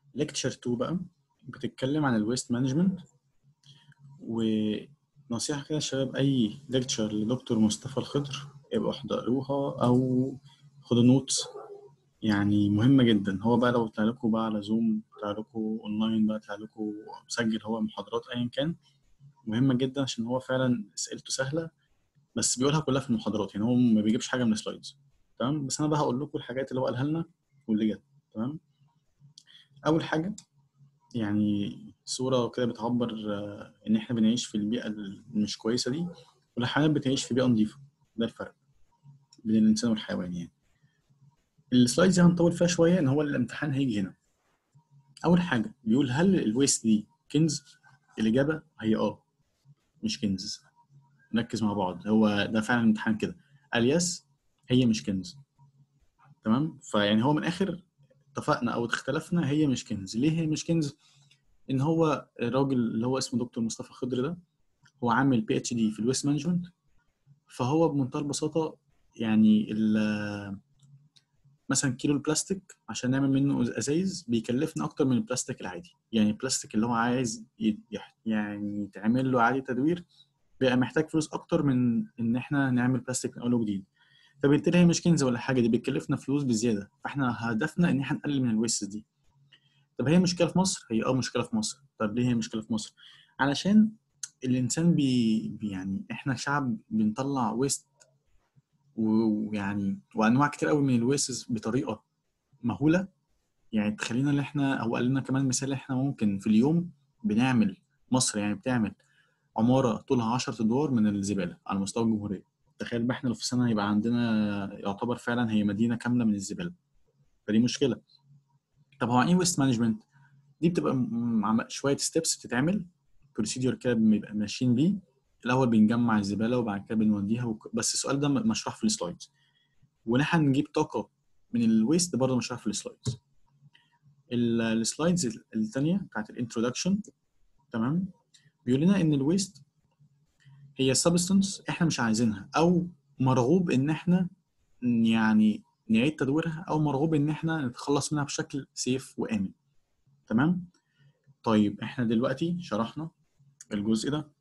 ليكتشر 2 بقى بتتكلم عن الويست مانجمنت ونصيحة كده يا شباب أي ليكتشر لدكتور مصطفى الخضر يبقوا احضروها أو خدوا نوتس يعني مهمة جدا هو بقى لو طلع لكم بقى على زوم طلع لكم أونلاين بقى طلع لكم مسجل هو محاضرات أيا كان مهمة جدا عشان هو فعلا أسئلته سهلة بس بيقولها كلها في المحاضرات يعني هو ما بيجيبش حاجة من السلايدز تمام بس أنا بقى هقول لكم الحاجات اللي هو قالها لنا واللي جت تمام أول حاجة يعني صورة كده بتعبر آه، إن إحنا بنعيش في البيئة المش كويسة دي والحيوانات بتعيش في بيئة نظيفة ده الفرق بين الإنسان والحيوان يعني السلايدز دي هنطول فيها شوية إن هو الامتحان هيجي هنا أول حاجة بيقول هل الويست دي كنز؟ الإجابة هي آه مش كنز نركز مع بعض هو ده فعلا الامتحان كده قال يس هي مش كنز تمام فيعني هو من الآخر اتفقنا او اختلفنا هي مش كنز ليه هي مش كنز ان هو الراجل اللي هو اسمه دكتور مصطفى خضر ده هو عامل بي اتش دي في الويست مانجمنت فهو بمنتهى البساطه يعني ال- مثلا كيلو البلاستيك عشان نعمل منه ازايز بيكلفنا اكتر من البلاستيك العادي يعني البلاستيك اللي هو عايز ي- يح- يعني يتعمل له عادي تدوير بيبقى محتاج فلوس اكتر من ان احنا نعمل بلاستيك من اول وجديد فبالتالي هي مش كنز ولا حاجه دي بتكلفنا فلوس بزياده فاحنا هدفنا ان احنا نقلل من الويست دي طب هي مشكله في مصر هي اه مشكله في مصر طب ليه هي مشكله في مصر علشان الانسان بي بي- يعني احنا شعب بنطلع ويست ويعني وانواع كتير قوي من الويست بطريقه مهوله يعني تخلينا ان احنا او قال لنا كمان مثال احنا ممكن في اليوم بنعمل مصر يعني بتعمل عماره طولها 10 ادوار من الزباله على مستوى الجمهوريه تخيل بقى احنا لو في سنه يبقى عندنا يعتبر فعلا هي مدينه كامله من الزباله فدي مشكله طب هو يعني ايه ويست مانجمنت دي بتبقى م- عم- شويه ستيبس بتتعمل بروسيدور كده بنبقى ماشيين بيه الاول بنجمع الزباله وبعد كده بنوديها وك... بس السؤال ده م- مشروح في السلايدز وان احنا نجيب طاقه من الويست برضه مشروح في السلايدز ال- السلايدز الثانيه بتاعت الانترودكشن تمام بيقول لنا ان الويست هي سبستنس احنا مش عايزينها او مرغوب ان احنا يعني نعيد تدويرها او مرغوب ان احنا نتخلص منها بشكل سيف وامن تمام طيب احنا دلوقتي شرحنا الجزء ده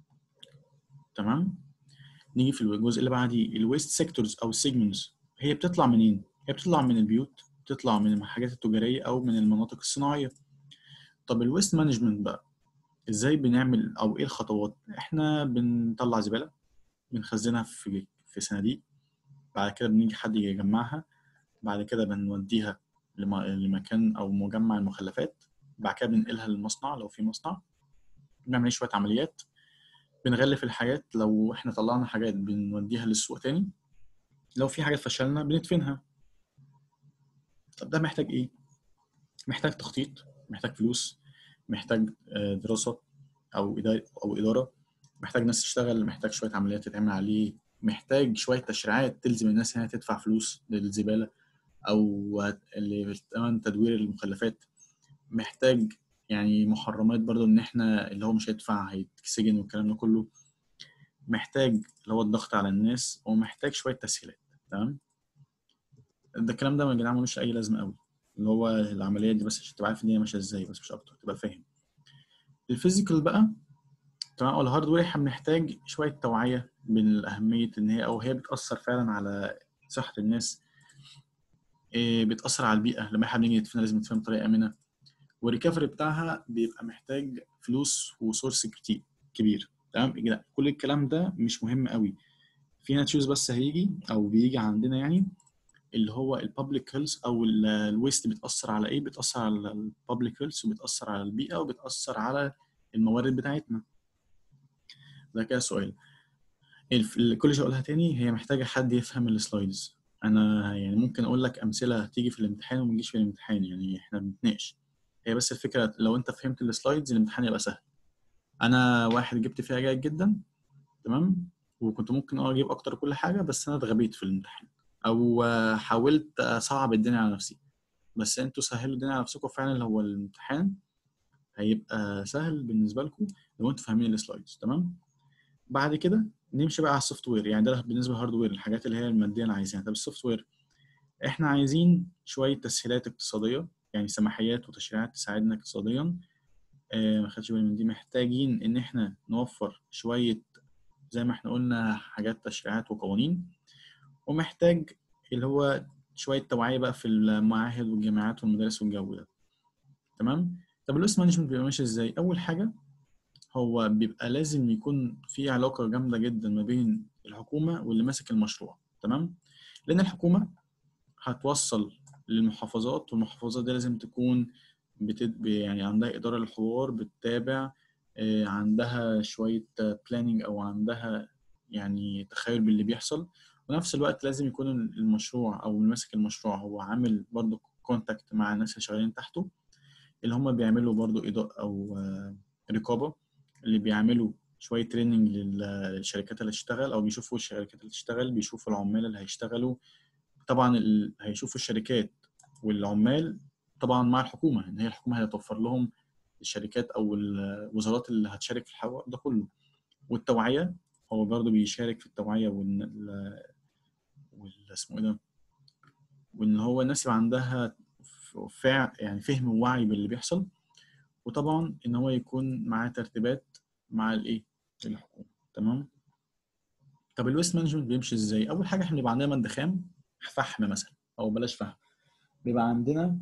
تمام نيجي في الجزء اللي بعديه الويست سيكتورز او السيجمنتس هي بتطلع منين هي بتطلع من البيوت بتطلع من الحاجات التجاريه او من المناطق الصناعيه طب الويست مانجمنت بقى ازاي بنعمل او ايه الخطوات احنا بنطلع زباله بنخزنها في في صناديق بعد كده بنيجي حد يجمعها بعد كده بنوديها لم- لمكان او مجمع المخلفات بعد كده بننقلها للمصنع لو في مصنع بنعمل عليه شويه عمليات بنغلف الحاجات لو احنا طلعنا حاجات بنوديها للسوق تاني لو في حاجات فشلنا بندفنها طب ده محتاج ايه محتاج تخطيط محتاج فلوس محتاج آه، دراسة أو إدارة أو إدارة محتاج ناس تشتغل محتاج شوية عمليات تتعمل عليه محتاج شوية تشريعات تلزم الناس إنها تدفع فلوس للزبالة أو اللي تمن تدوير المخلفات محتاج يعني محرمات برضو إن إحنا اللي هو مش هيدفع هيتسجن والكلام ده كله محتاج اللي هو الضغط على الناس ومحتاج شوية تسهيلات تمام ده الكلام ده يا جدعان ملوش أي لازمة قوي اللي هو العملية دي بس عشان تبقى عارف الدنيا ماشية ازاي بس مش أكتر تبقى فاهم الفيزيكال بقى تمام او الهاردوير احنا بنحتاج شويه توعيه من اهميه ان هي او هي بتاثر فعلا على صحه الناس إيه بتاثر على البيئه لما احنا بنيجي ندفنها لازم ندفنها بطريقه امنه والريكفري بتاعها بيبقى محتاج فلوس وسورس كتير كبير تمام لا، كل الكلام ده مش مهم قوي في ناتشوز بس هيجي او بيجي عندنا يعني اللي هو البابليك هيلث او الويست بتاثر على ايه بتاثر على البابليك هيلث وبتاثر على البيئه وبتاثر على الموارد بتاعتنا ده كده سؤال الف- ال- كل شيء اقولها تاني هي محتاجه حد يفهم السلايدز انا يعني ممكن اقول لك امثله تيجي في الامتحان وما تجيش في الامتحان يعني احنا بنتناقش هي بس الفكره لو انت فهمت السلايدز الامتحان يبقى سهل انا واحد جبت فيها جيد جدا تمام وكنت ممكن اه اجيب اكتر كل حاجه بس انا اتغبيت في الامتحان او آه، حاولت اصعب الدنيا على نفسي بس انتوا سهلوا الدنيا على نفسكم فعلا هو الامتحان هيبقى سهل بالنسبه لكم لو انتوا فاهمين السلايدز تمام بعد كده نمشي بقى على السوفت وير يعني ده بالنسبه للهاردوير الحاجات اللي هي الماديه اللي عايزينها طب السوفت وير احنا عايزين شويه تسهيلات اقتصاديه يعني سماحيات وتشريعات تساعدنا اقتصاديا آه، ما خدش بالي من دي محتاجين ان احنا نوفر شويه زي ما احنا قلنا حاجات تشريعات وقوانين ومحتاج اللي هو شويه توعيه بقى في المعاهد والجامعات والمدارس والجو ده تمام طب الويست مانجمنت بيبقى ماشي ازاي اول حاجه هو بيبقى لازم يكون في علاقه جامده جدا ما بين الحكومه واللي ماسك المشروع تمام لان الحكومه هتوصل للمحافظات والمحافظات دي لازم تكون بتد... يعني عندها إدارة للحوار بتتابع آه، عندها شوية بلاننج أو عندها يعني تخيل باللي بيحصل ونفس الوقت لازم يكون المشروع أو اللي ماسك المشروع هو عامل برضو كونتاكت مع الناس اللي شغالين تحته اللي هم بيعملوا برضو إضاءة أو آه، رقابة اللي بيعملوا شوية تريننج للشركات اللي هتشتغل أو بيشوفوا الشركات اللي هتشتغل بيشوفوا العمال اللي هيشتغلوا طبعا ال... هيشوفوا الشركات والعمال طبعا مع الحكومه ان هي الحكومه هتوفر لهم الشركات او الوزارات اللي هتشارك في الحوار ده كله والتوعيه هو برضه بيشارك في التوعيه وان ال... وال... اسمه ايه ده وان هو الناس يبقى عندها فع يعني فهم ووعي باللي بيحصل وطبعا ان هو يكون معاه ترتيبات مع الايه الحكومه تمام طب الويست مانجمنت بيمشي ازاي اول حاجه احنا بيبقى عندنا ماده خام فحم مثلا او بلاش فحم بيبقى عندنا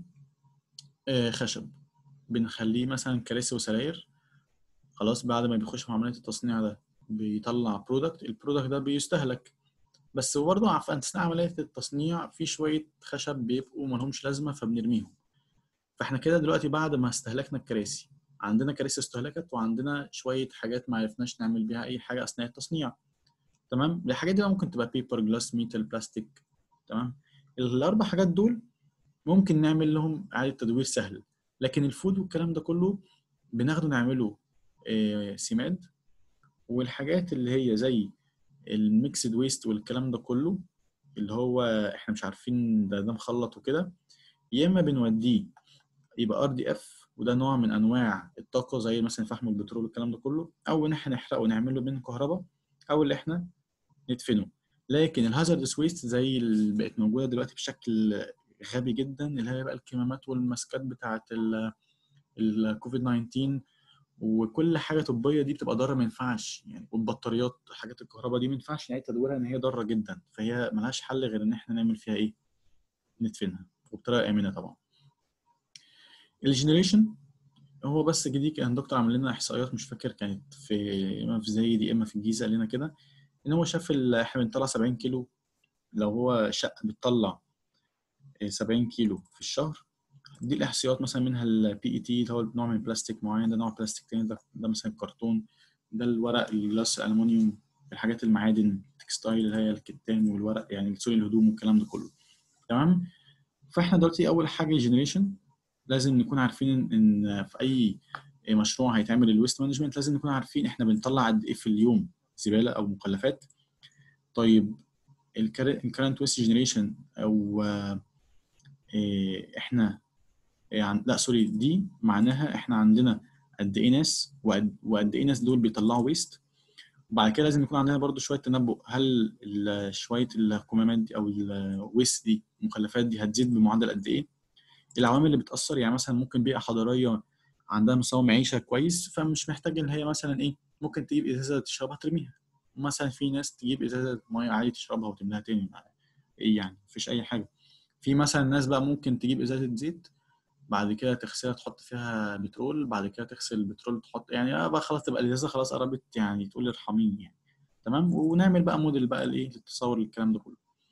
آه، خشب بنخليه مثلا كراسي وسراير خلاص بعد ما بيخش في عمليه التصنيع ده بيطلع برودكت البرودكت ده بيستهلك بس برضه في اثناء عمليه التصنيع في شويه خشب بيبقوا ملهمش لازمه فبنرميهم فاحنا كده دلوقتي بعد ما استهلكنا الكراسي عندنا كراسي استهلكت وعندنا شويه حاجات ما عرفناش نعمل بيها اي حاجه اثناء التصنيع تمام الحاجات دي بقى ممكن تبقى بيبر جلاس ميتال بلاستيك تمام الاربع حاجات دول ممكن نعمل لهم اعاده تدوير سهل لكن الفود والكلام ده كله بناخده نعمله آه، سماد والحاجات اللي هي زي الميكسد ويست والكلام ده كله اللي هو احنا مش عارفين ده ده مخلط وكده يا اما بنوديه يبقى ار دي اف وده نوع من انواع الطاقه زي مثلا الفحم والبترول والكلام ده كله او ان احنا نحرقه ونعمله منه كهرباء او اللي احنا ندفنه لكن الهازاردس ويست زي اللي بقت موجوده دلوقتي بشكل غبي جدا اللي هي بقى الكمامات والماسكات بتاعه الكوفيد 19 وكل حاجه طبيه دي بتبقى ضاره ما ينفعش يعني والبطاريات حاجات الكهرباء دي ما ينفعش نعيد تدويرها ان هي ضاره جدا فهي ملهاش حل غير ان احنا نعمل فيها ايه؟ ندفنها وبطريقه امنه طبعا. الجنريشن هو بس جديد كان دكتور عامل لنا احصائيات مش فاكر كانت في اما في زايد اما في الجيزه قال لنا كده ان هو شاف احنا بنطلع 70 كيلو لو هو شقه بتطلع 70 كيلو في الشهر دي الاحصائيات مثلا منها البي اي تي اللي هو نوع من بلاستيك معين ده نوع بلاستيك تاني ده, ده مثلا الكرتون ده الورق الجلاس الالومنيوم الحاجات المعادن التكستايل اللي هي الكتان والورق يعني سوري الهدوم والكلام ده كله تمام فاحنا دلوقتي اول حاجه جنريشن لازم نكون عارفين ان في اي مشروع هيتعمل الويست مانجمنت لازم نكون عارفين احنا بنطلع قد ايه في اليوم زباله او مخلفات طيب الكرنت ويست جنريشن او احنا يعني لا سوري دي معناها احنا عندنا قد ايه ناس وقد ايه ناس دول بيطلعوا ويست وبعد كده لازم يكون عندنا برضو شويه تنبؤ هل شويه الكمامات دي او الويست دي المخلفات دي هتزيد بمعدل قد ايه العوامل اللي بتاثر يعني مثلا ممكن بيئه حضاريه عندها مستوى معيشه كويس فمش محتاج ان هي مثلا ايه ممكن تجيب ازازه تشربها ترميها مثلا في ناس تجيب ازازه ميه عادي تشربها وتملاها تاني ايه يعني مفيش اي حاجه في مثلا ناس بقى ممكن تجيب ازازه زيت بعد كده تغسلها تحط فيها بترول بعد كده تغسل البترول تحط يعني آه بقى خلاص تبقى الازازه خلاص قربت يعني تقول ارحميني يعني تمام ونعمل بقى موديل بقى لايه للتصور الكلام ده كله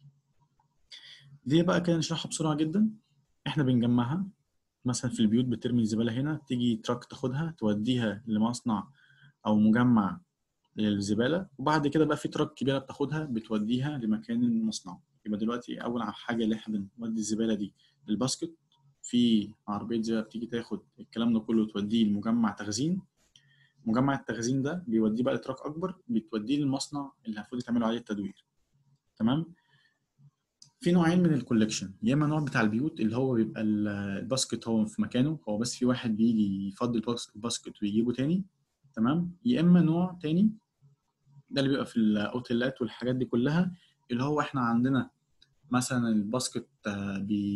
دي بقى كده نشرحها بسرعه جدا احنا بنجمعها مثلا في البيوت بترمي الزباله هنا تيجي تراك تاخدها توديها لمصنع او مجمع للزباله وبعد كده بقى في تراك كبيره بتاخدها بتوديها لمكان المصنع يبقى دلوقتي اول حاجه اللي احنا بنودي الزباله دي للباسكت في عربيه زباله بتيجي تاخد الكلام ده كله توديه لمجمع تخزين مجمع التخزين ده بيوديه بقى لتراك اكبر بتوديه للمصنع اللي المفروض يتعملوا عليه التدوير تمام في نوعين من الكوليكشن يا اما نوع بتاع البيوت اللي هو بيبقى الباسكت هو في مكانه هو بس في واحد بيجي يفضي الباسكت ويجيبه تاني تمام يا اما نوع تاني ده اللي بيبقى في الاوتيلات والحاجات دي كلها اللي هو احنا عندنا مثلا الباسكت بي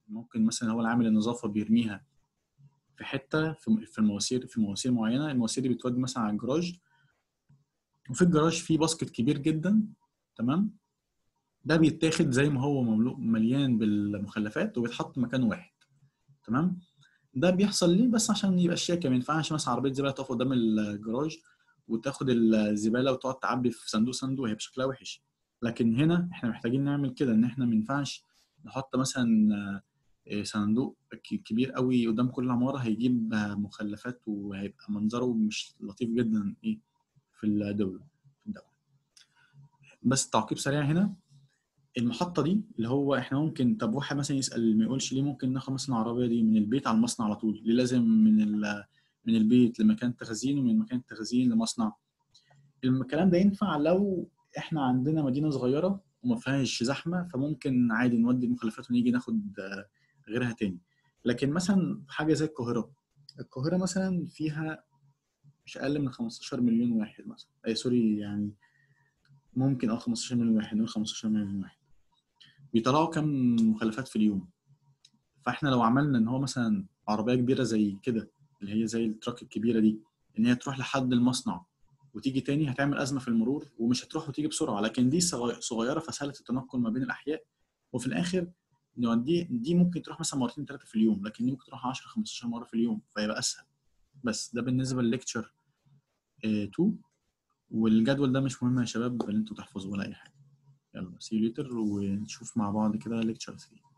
ممكن مثلا هو العامل النظافه بيرميها في حته في في المواسير في مواسير معينه المواسير دي بتودي مثلا على الجراج وفي الجراج في باسكت كبير جدا تمام ده بيتاخد زي ما هو مملوء مليان بالمخلفات وبيتحط مكان واحد تمام ده بيحصل ليه بس عشان يبقى الشيكه ما ينفعش مثلا عربيه زباله تقف قدام الجراج وتاخد الزباله وتقعد تعبي في صندوق صندوق هي بشكلها وحش لكن هنا احنا محتاجين نعمل كده ان احنا ما ينفعش نحط مثلا آه، صندوق ك- كبير قوي قدام كل عماره هيجيب آه، مخلفات وهيبقى منظره مش لطيف جدا ايه في الدوله في الدوله بس تعقيب سريع هنا المحطه دي اللي هو احنا ممكن طب واحد مثلا يسال ما يقولش ليه ممكن ناخد مثلا العربيه دي من البيت على المصنع على طول ليه لازم من ال- من البيت لمكان تخزين ومن مكان التخزين لمصنع الكلام ده ينفع لو احنا عندنا مدينه صغيره وما فيهاش زحمه فممكن عادي نودي المخلفات ونيجي ناخد آه، غيرها تاني لكن مثلا حاجه زي القاهره القاهره مثلا فيها مش اقل من 15 مليون واحد مثلا اي سوري يعني ممكن اه 15 مليون واحد نقول 15 مليون واحد بيطلعوا كام مخلفات في اليوم فاحنا لو عملنا ان هو مثلا عربيه كبيره زي كده اللي هي زي التراك الكبيره دي ان هي تروح لحد المصنع وتيجي تاني هتعمل ازمه في المرور ومش هتروح وتيجي بسرعه لكن دي صغ- صغيره فسهله التنقل ما بين الاحياء وفي الاخر نودي دي ممكن تروح مثلا مرتين ثلاثه في اليوم لكن دي ممكن تروح 10 15 مره في اليوم فيبقى اسهل بس ده بالنسبه لليكتشر 2 والجدول ده مش مهم يا شباب ان انتوا تحفظوه ولا اي حاجه يلا سي ليتر ونشوف مع بعض كده ليكتشر 3